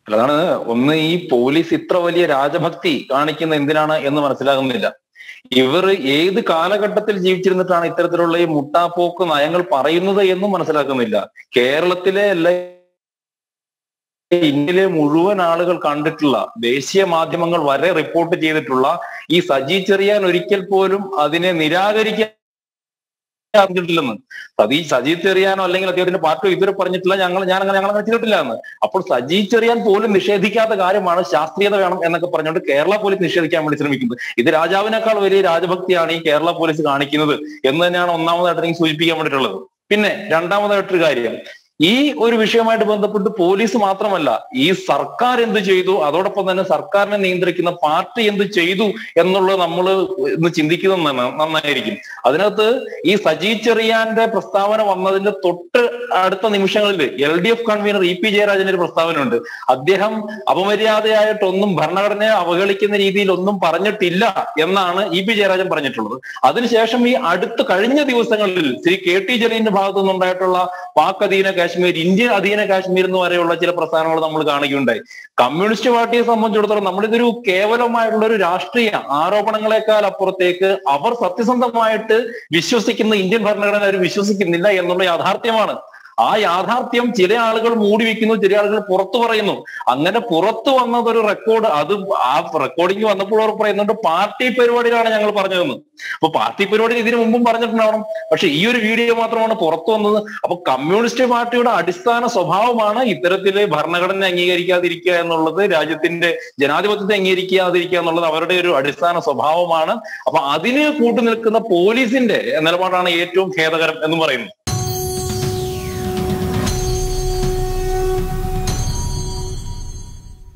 അതാണ് ഒന്ന് ഈ പോലീസ് ഇത്ര വലിയ രാജഭക്തി കാണിക്കുന്ന എന്തിനാണ് എന്ന് മനസ്സിലാകുന്നില്ല ഇവർ ഏത് കാലഘട്ടത്തിൽ ജീവിച്ചിരുന്നിട്ടാണ് ഇത്തരത്തിലുള്ള ഈ മുട്ടാപ്പോക്ക് നയങ്ങൾ പറയുന്നത് എന്നും മനസ്സിലാക്കുന്നില്ല കേരളത്തിലെ എല്ലാ ഇന്ത്യയിലെ മുഴുവൻ ആളുകൾ കണ്ടിട്ടുള്ള ദേശീയ മാധ്യമങ്ങൾ വരെ റിപ്പോർട്ട് ചെയ്തിട്ടുള്ള ഈ സജി ചെറിയാൻ ഒരിക്കൽ പോലും അതിനെ നിരാകരിക്കാൻ അറിഞ്ഞിട്ടില്ലെന്ന് സജി സജി ചെറിയാനോ അല്ലെങ്കിൽ അദ്ദേഹത്തിന്റെ പാർട്ടിയോ ഇതുവരെ പറഞ്ഞിട്ടില്ല ഞങ്ങൾ ഞാൻ അങ്ങനെ ഞങ്ങൾ അങ്ങനെ ചെയ്തിട്ടില്ല എന്ന് അപ്പോൾ സജി ചെറിയാൻ പോലും നിഷേധിക്കാത്ത കാര്യമാണ് ശാസ്ത്രീയത വേണം എന്നൊക്കെ പറഞ്ഞുകൊണ്ട് കേരള പോലീസ് നിഷേധിക്കാൻ വേണ്ടി ശ്രമിക്കുന്നത് ഇത് രാജാവിനേക്കാൾ വലിയ രാജഭക്തിയാണ് ഈ കേരള പോലീസ് കാണിക്കുന്നത് എന്ന് തന്നെയാണ് ഒന്നാമതായിട്ട് എനിക്ക് സൂചിപ്പിക്കാൻ വേണ്ടിയിട്ടുള്ളത് പിന്നെ രണ്ടാമതായിട്ടൊരു കാര്യം ഈ ഒരു വിഷയമായിട്ട് ബന്ധപ്പെട്ട് പോലീസ് മാത്രമല്ല ഈ സർക്കാർ എന്ത് ചെയ്തു അതോടൊപ്പം തന്നെ സർക്കാരിനെ നിയന്ത്രിക്കുന്ന പാർട്ടി എന്ത് ചെയ്തു എന്നുള്ളത് നമ്മൾ ഇന്ന് ചിന്തിക്കുന്നത് നന്ന- നന്നായിരിക്കും അതിനകത്ത് ഈ സജി ചെറിയാന്റെ പ്രസ്താവന വന്നതിന്റെ തൊട്ട് അടുത്ത നിമിഷങ്ങളിൽ എൽ ഡി എഫ് കൺവീനർ ഇ പി ജയരാജന്റെ ഒരു പ്രസ്താവന ഉണ്ട് അദ്ദേഹം അപമര്യാദയായിട്ടൊന്നും ഭരണഘടനയെ അവഹേളിക്കുന്ന രീതിയിൽ ഒന്നും പറഞ്ഞിട്ടില്ല എന്നാണ് ഇ പി ജയരാജൻ പറഞ്ഞിട്ടുള്ളത് അതിനുശേഷം ഈ അടുത്ത കഴിഞ്ഞ ദിവസങ്ങളിൽ ശ്രീ കെ ടി ജലീലിന്റെ ഭാഗത്തു നിന്നുണ്ടായിട്ടുള്ള പാക് അധീന കാശ്മീർ ഇന്ത്യൻ അധീന കാശ്മീർ എന്ന് വരെയുള്ള ചില പ്രസ്ഥാനങ്ങൾ നമ്മൾ കാണുകയുണ്ടായി കമ്മ്യൂണിസ്റ്റ് പാർട്ടിയെ സംബന്ധിച്ചിടത്തോളം നമ്മളിതൊരു കേവലമായിട്ടുള്ള ഒരു രാഷ്ട്രീയ ആരോപണങ്ങളെക്കാൾ അപ്പുറത്തേക്ക് അവർ സത്യസന്ധമായിട്ട് വിശ്വസിക്കുന്ന ഇന്ത്യൻ ഭരണഘടന അവർ വിശ്വസിക്കുന്നില്ല എന്നുള്ള യാഥാർത്ഥ്യമാണ് ആ യാഥാർത്ഥ്യം ചില ആളുകൾ മൂടി വെക്കുന്നു ചില ആളുകൾ പുറത്തു പറയുന്നു അങ്ങനെ പുറത്തു വന്നതൊരു റെക്കോർഡ് അത് ആ റെക്കോർഡിംഗ് വന്നപ്പോൾ അവർ പറയുന്നുണ്ട് പാർട്ടി പരിപാടിയിലാണ് ഞങ്ങൾ പറഞ്ഞതെന്ന് അപ്പൊ പാർട്ടി പരിപാടി ഇതിനു മുമ്പും പറഞ്ഞിട്ടുണ്ടാവണം പക്ഷെ ഈ ഒരു വീഡിയോ മാത്രമാണ് പുറത്തു വന്നത് അപ്പൊ കമ്മ്യൂണിസ്റ്റ് പാർട്ടിയുടെ അടിസ്ഥാന സ്വഭാവമാണ് ഇത്തരത്തില് ഭരണഘടന അംഗീകരിക്കാതിരിക്കുക എന്നുള്ളത് രാജ്യത്തിന്റെ ജനാധിപത്യത്തെ അംഗീകരിക്കാതിരിക്കുക എന്നുള്ളത് അവരുടെ ഒരു അടിസ്ഥാന സ്വഭാവമാണ് അപ്പൊ അതിന് കൂട്ടുനിൽക്കുന്ന പോലീസിന്റെ നിലപാടാണ് ഏറ്റവും ഖേദകരം എന്ന് പറയുന്നത്